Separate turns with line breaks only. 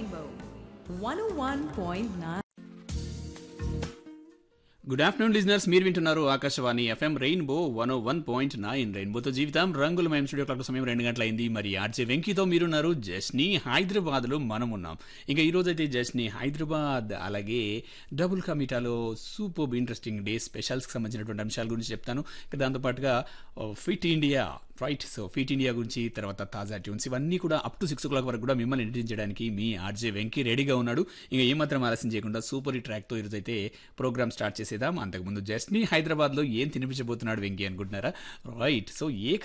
Rainbow 101.9.
Good afternoon listeners మీరు వింటున్నారు Akashvani FM rainbow one O one point nine రెయిన్బోతో జీవితం రంగుల మేము స్టూడియో క్లాక్ సమయం రెండు గంటలైంది మరి ఆర్జే వెంకీతో మీరున్నారు జస్ని హైదరాబాద్లో మనం ఉన్నాం ఇంకా ఈ రోజు అయితే జస్ని హైదరాబాద్ అలాగే డబుల్ కమిటాలో సూపర్ ఇంట్రెస్టింగ్ డే స్పెషల్స్కి సంబంధించినటువంటి అంశాల గురించి చెప్తాను ఇంకా దాంతోపాటుగా fit India right so fit India గురించి తర్వాత తాజా ట్యూన్స్ ఇవన్నీ కూడా up to six o'clock వరకు కూడా మిమ్మల్ని నటించడానికి మీ ఆర్జే వెంకీ రెడీగా ఉన్నాడు ఇంకా ఏమాత్రం ఆలస్యం చేయకుండా సూపర్ ఈ ట్రాక్తో ఈరోజు అయితే ప్రోగ్రామ్ స్టార్ట్ చేసేద్దాం అంతకుముందు జస్ట్ని హైదరాబాద్లో ఏం తినిపించబోతున్నాడు వెంకీ అనుకుంటున్నారా రైట్ సో ఏ